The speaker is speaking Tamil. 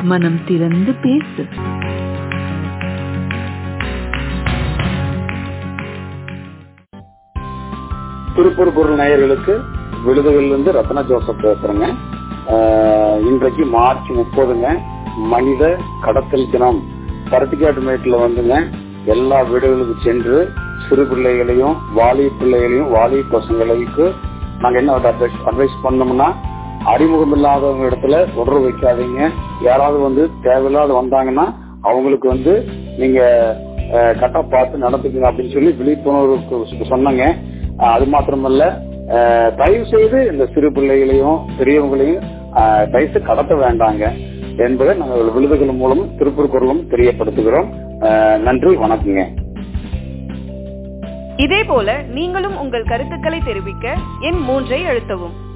மனம் திறந்து பேசு திருப்பூர் பொருள் நேயர்களுக்கு விழுதுகளிலிருந்து ரத்ன ஜோசப் பேசுறேங்க ஆஹ் இன்றைக்கு மார்ச் முப்பதுங்க மனித கடத்தல் தினம் பருத்திக்காட்டு மேட்டில் வந்துங்க எல்லா வீடுகளுக்கு சென்று சிறு பிள்ளைகளையும் வாலி பிள்ளைகளையும் வாலி பசங்களுக்கு நாங்க என்ன அட்வைஸ் அட்வைஸ் பண்ணோம்னா அறிமுகம் இல்லாதவங்க இடத்துல தொடர்பு வைக்காதீங்க யாராவது வந்து தேவையில்லாத வந்தாங்கன்னா அவங்களுக்கு வந்து நீங்க கரெக்டா பார்த்து நடந்துக்குங்க அப்படின்னு சொல்லி விழிப்புணர்வு சொன்னாங்க அஹ் அது மாத்திரமல்ல அஹ் தயவு செய்து இந்த சிறு பிள்ளைகளையும் பெரியவங்களையும் அஹ் தயவு செய்து கடத்த வேண்டாங்க என்பதை நாங்கள் விழுதுகள் மூலம் திருப்பூர் குரலும் தெரியப்படுத்துகிறோம் அஹ் நன்றி வணக்கங்க இதே போல நீங்களும் உங்கள் கருத்துக்களை தெரிவிக்க எண் மூன்றை அழுத்தவும்